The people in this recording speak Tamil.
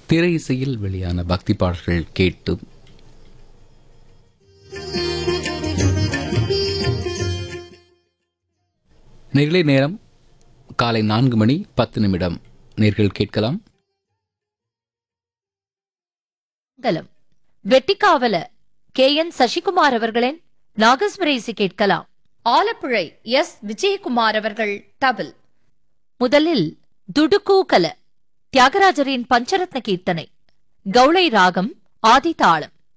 திரை இசையில் வெளியான பக்தி பாடல்கள் கேட்டு நிகழை நேரம் காலை நான்கு மணி பத்து நிமிடம் நேர்கள் கேட்கலாம் மங்கலம் வெட்டிக்காவல கே என் சசிகுமார் அவர்களின் நாகஸ்வரேசி கேட்கலாம் ஆலப்புழை எஸ் விஜயகுமார் அவர்கள் தபில் முதலில் துடுக்கூகல தியாகராஜரின் பஞ்சரத்ன கீர்த்தனை கௌளை ராகம் ஆதிதாளம்